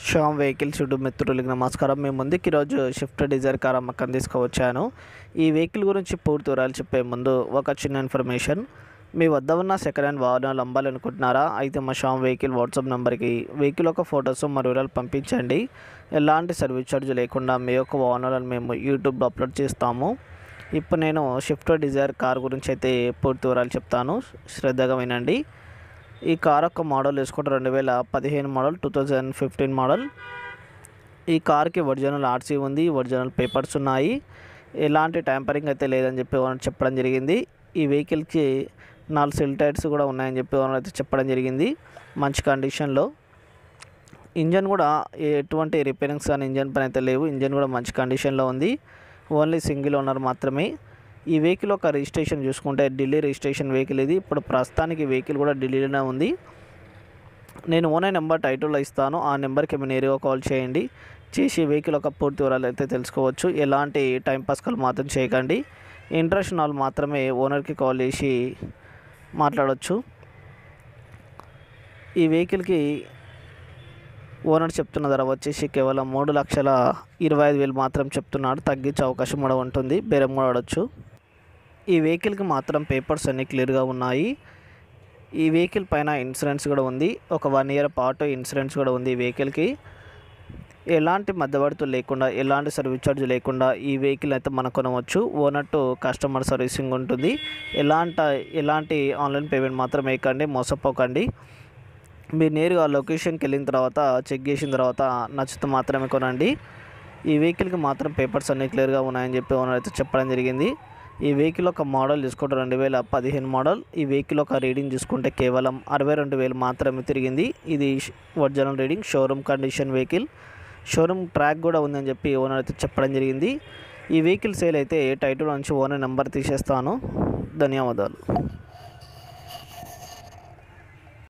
Shyam vehicles YouTube మిత్రులకి నమస్కారం మేము ముందుకు ఈరోజు షిఫ్ట్ డిజైర్ కార్ అమ్మకం తీసుకువచ్చాను ఈ వెహికల్ గురించి పూర్తి వివరాలు చెప్పే ముందు ఒక చిన్న ఇన్ఫర్మేషన్ మీ వద్ద ఉన్న సెకండ్ హ్యాండ్ వాహనాలు అమ్మాలనుకుంటున్నారా అయితే మా శ్యామ్ వెహికల్ వాట్సాప్ నెంబర్కి వెహికల్ యొక్క ఫొటోస్ మరియు వివరాలు పంపించండి ఎలాంటి సర్వీస్ ఛార్జ్ లేకుండా మీ యొక్క వాహనాలను మేము యూట్యూబ్లో అప్లోడ్ చేస్తాము ఇప్పుడు నేను షిఫ్ట్ డిజైర్ కార్ గురించి అయితే పూర్తి వివరాలు చెప్తాను శ్రద్ధగా వినండి ఈ కార్ యొక్క మోడల్ వేసుకుంటే రెండు వేల పదిహేను model two thousand fifteen model ఈ కార్కి ఒరిజినల్ ఆర్సీ ఉంది ఒరిజినల్ పేపర్స్ ఉన్నాయి ఎలాంటి ట్యాంపరింగ్ అయితే లేదని చెప్పి వాళ్ళు చెప్పడం జరిగింది ఈ వెహికల్కి నాలుగు సెల్ టైర్స్ కూడా ఉన్నాయని చెప్పి వాళ్ళు అయితే చెప్పడం జరిగింది మంచి కండిషన్లో ఇంజన్ కూడా ఎటువంటి రిపేరింగ్స్ కానీ ఇంజన్ పని అయితే లేవు ఇంజన్ కూడా మంచి కండిషన్లో ఉంది ఓన్లీ సింగిల్ ఓనర్ మాత్రమే ఈ వెహికల్ ఒక రిజిస్ట్రేషన్ చూసుకుంటే ఢిల్లీ రిజిస్ట్రేషన్ వెహికల్ ఇది ఇప్పుడు ప్రస్తుతానికి వెహికల్ కూడా ఢిల్లీలోనే ఉంది నేను ఓనర్ నెంబర్ టైటిల్లో ఇస్తాను ఆ నెంబర్కి మీరు నేరుగా కాల్ చేయండి చేసి వెహికల్ ఒక పూర్తి వివరాలు అయితే తెలుసుకోవచ్చు ఎలాంటి టైం పాస్ కాల్ మాత్రం చేయకండి ఇంట్రెస్ట్ ఉన్న వాళ్ళు మాత్రమే ఓనర్కి కాల్ చేసి మాట్లాడవచ్చు ఈ వెహికల్కి ఓనర్ చెప్తున్న ధర వచ్చేసి కేవలం మూడు లక్షల ఇరవై ఐదు వేలు మాత్రం చెప్తున్నాడు తగ్గించే అవకాశం కూడా ఉంటుంది బేరం కూడా ఆడవచ్చు ఈ వెహికల్కి మాత్రం పేపర్స్ అన్నీ క్లియర్గా ఉన్నాయి ఈ వెహికల్ పైన ఇన్సూరెన్స్ కూడా ఉంది ఒక వన్ ఇయర్ పాటు ఇన్సూరెన్స్ కూడా ఉంది ఈ వెహికల్కి ఎలాంటి మధ్యవర్తులు లేకుండా ఎలాంటి సర్వీస్ ఛార్జ్ లేకుండా ఈ వెహికల్ అయితే మనం కొనవచ్చు ఓనర్ టు కస్టమర్ సర్వీసింగ్ ఉంటుంది ఎలాంటి ఎలాంటి ఆన్లైన్ పేమెంట్ మాత్రం వేయకండి మోసపోకండి మీరు నేరుగా లొకేషన్కి వెళ్ళిన తర్వాత చెక్ చేసిన తర్వాత నచ్చితే మాత్రమే కొనండి ఈ వెహికల్కి మాత్రం పేపర్స్ అన్నీ క్లియర్గా ఉన్నాయని చెప్పి ఓనర్ అయితే చెప్పడం జరిగింది ఈ వెహికల్ ఒక మోడల్ చూసుకుంటే రెండు వేల పదిహేను మోడల్ ఈ వెహికల్ ఒక రీడింగ్ చూసుకుంటే కేవలం అరవై రెండు వేలు మాత్రమే తిరిగింది ఇది original reading showroom condition vehicle showroom track కూడా ఉందని చెప్పి ఓనర్ అయితే చెప్పడం జరిగింది ఈ వెహికల్ సేల్ అయితే టైటిల్ నుంచి ఓనర్ నెంబర్ తీసేస్తాను ధన్యవాదాలు